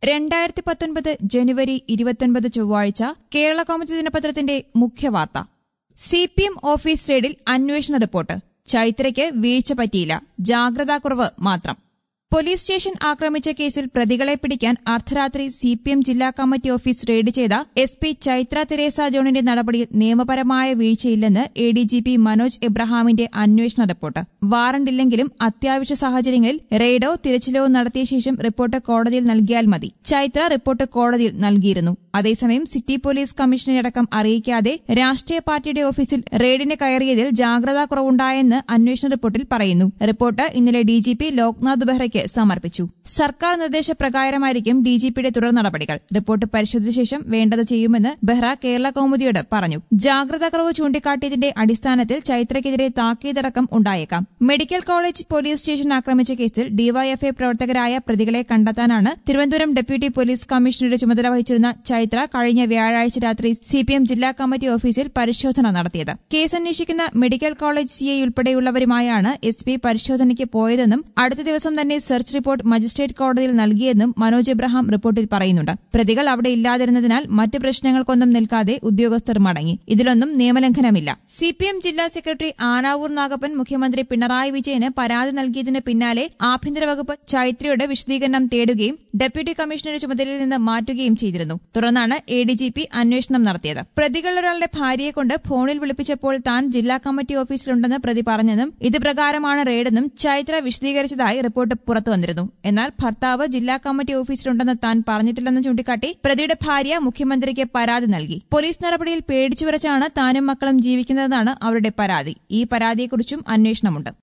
രണ്ടായിരത്തി പത്തൊൻപത് ജനുവരി ഇരുപത്തൊൻപത് ചൊവ്വാഴ്ച കേരള കൗമുദി ദിനപത്രത്തിന്റെ മുഖ്യവാർത്ത സി പി എം ഓഫീസ് റെയ്ഡിൽ അന്വേഷണ റിപ്പോർട്ട് ചൈത്രയ്ക്ക് വീഴ്ച പറ്റിയില്ല ജാഗ്രതാക്കുറവ് മാത്രം പോലീസ് സ്റ്റേഷൻ ആക്രമിച്ച കേസിൽ പ്രതികളെ പിടിക്കാൻ അർദ്ധരാത്രി സി പി എം ജില്ലാ കമ്മിറ്റി ഓഫീസ് റെയ്ഡ് ചെയ്ത എസ് പി ചൈത്ര തെരേസ ജോണിന്റെ നടപടിയിൽ നിയമപരമായ വീഴ്ചയില്ലെന്ന് A D G P Manoj എബ്രഹാമിന്റെ അന്വേഷണ റിപ്പോർട്ട് വാറണ്ടില്ലെങ്കിലും അത്യാവശ്യ സാഹചര്യങ്ങളിൽ റെയ്ഡോ തിരച്ചിലോ നടത്തിയ ശേഷം റിപ്പോർട്ട് കോടതിയിൽ നൽകിയാൽ മതി ചൈത്ര റിപ്പോർട്ട് കോടതിയിൽ നൽകിയിരുന്നു അതേസമയം സിറ്റി പോലീസ് കമ്മീഷനെ അടക്കം അറിയിക്കാതെ രാഷ്ട്രീയ പാർട്ടിയുടെ ഓഫീസിൽ റെയ്ഡിന് കയറിയതിൽ ജാഗ്രതാ കുറവുണ്ടായെന്ന് അന്വേഷണ റിപ്പോർട്ടിൽ പറയുന്നു റിപ്പോർട്ട് ഇന്നലെ ഡിജിപി ലോക്നാഥ് ബെഹ്റയ്ക്ക് സമർപ്പിച്ചു സർക്കാർ നിർദ്ദേശപ്രകാരമായിരിക്കും ഡിജിപിയുടെ തുടർ നടപടികൾ റിപ്പോർട്ട് പരിശോധിച്ച ശേഷം വേണ്ടത് ചെയ്യുമെന്ന് ബെഹ്റ കേരള കൌമുദിയോട് പറഞ്ഞു ജാഗ്രതാ കുറവ് ചൂണ്ടിക്കാട്ടിയതിന്റെ അടിസ്ഥാനത്തിൽ ചൈത്രയ്ക്കെതിരെ താക്കീതടക്കം ഉണ്ടായേക്കാം മെഡിക്കൽ കോളേജ് പോലീസ് സ്റ്റേഷൻ ആക്രമിച്ച കേസിൽ ഡിവൈഎഫ്ഐ പ്രവർത്തകരായ പ്രതികളെ കണ്ടെത്താനാണ് തിരുവനന്തപുരം ഡെപ്യൂട്ടി പോലീസ് കമ്മീഷണറുടെ ചുമതല വഹിച്ചിരുന്ന ചൈത്ര കഴിഞ്ഞ വ്യാഴാഴ്ച രാത്രി സിപിഎം ജില്ലാ കമ്മിറ്റി ഓഫീസിൽ പരിശോധന നടത്തിയത് കേസ് അന്വേഷിക്കുന്ന മെഡിക്കൽ കോളേജ് സിഐ ഉൾപ്പെടെയുള്ളവരുമായാണ് എസ് പി പരിശോധനയ്ക്ക് പോയതെന്നും അടുത്ത ദിവസം തന്നെ സെർച്ച് റിപ്പോർട്ട് മജിസ്ട്രേറ്റ് കോടതിയിൽ നൽകിയെന്നും മനോജ് എബ്രഹാം റിപ്പോർട്ടിൽ പറയുന്നുണ്ട് പ്രതികൾ അവിടെ ഇല്ലാതിരുന്നതിനാൽ മറ്റ് പ്രശ്നങ്ങൾക്കൊന്നും നിൽക്കാതെ ഉദ്യോഗസ്ഥർ മടങ്ങി ഇതിലൊന്നും നിയമലംഘനമില്ല സിപിഎം ജില്ലാ സെക്രട്ടറി ആനാവൂർ നാഗപ്പൻ മുഖ്യമന്ത്രി പിണറായി വിജയന് പരാതി നൽകിയതിന് പിന്നാലെ ആഭ്യന്തര വകുപ്പ് ചൈത്രയുടെ വിശദീകരണം തേടുകയും ഡെപ്യൂട്ടി കമ്മീഷണറുടെ ചുമതലയിൽ നിന്ന് മാറ്റുകയും ചെയ്തിരുന്നു തുടർന്നാണ് എ ഡി ജി പി അന്വേഷണം നടത്തിയത് പ്രതികളിലൊരാളുടെ ഭാര്യയെ കൊണ്ട് ഫോണിൽ വിളിപ്പിച്ചപ്പോൾ താൻ ജില്ലാ കമ്മിറ്റി ഓഫീസിലുണ്ടെന്ന് പ്രതി പറഞ്ഞെന്നും ഇത് പ്രകാരമാണ് റെയ്ഡെന്നും ചൈത്ര വിശദീകരിച്ചതായി റിപ്പോർട്ട് പുറത്തുവന്നിരുന്നു എന്നാൽ ഭർത്താവ് ജില്ലാ കമ്മിറ്റി ഓഫീസിലുണ്ടെന്ന് താൻ പറഞ്ഞിട്ടില്ലെന്ന് ചൂണ്ടിക്കാട്ടി പ്രതിയുടെ ഭാര്യ മുഖ്യമന്ത്രിക്ക് പരാതി നൽകി പോലീസ് നടപടിയിൽ പേടിച്ചുവരച്ചാണ് താനും മക്കളും ജീവിക്കുന്നതെന്നാണ് അവരുടെ പരാതി ഈ പരാതിയെക്കുറിച്ചും അന്വേഷണമുണ്ട്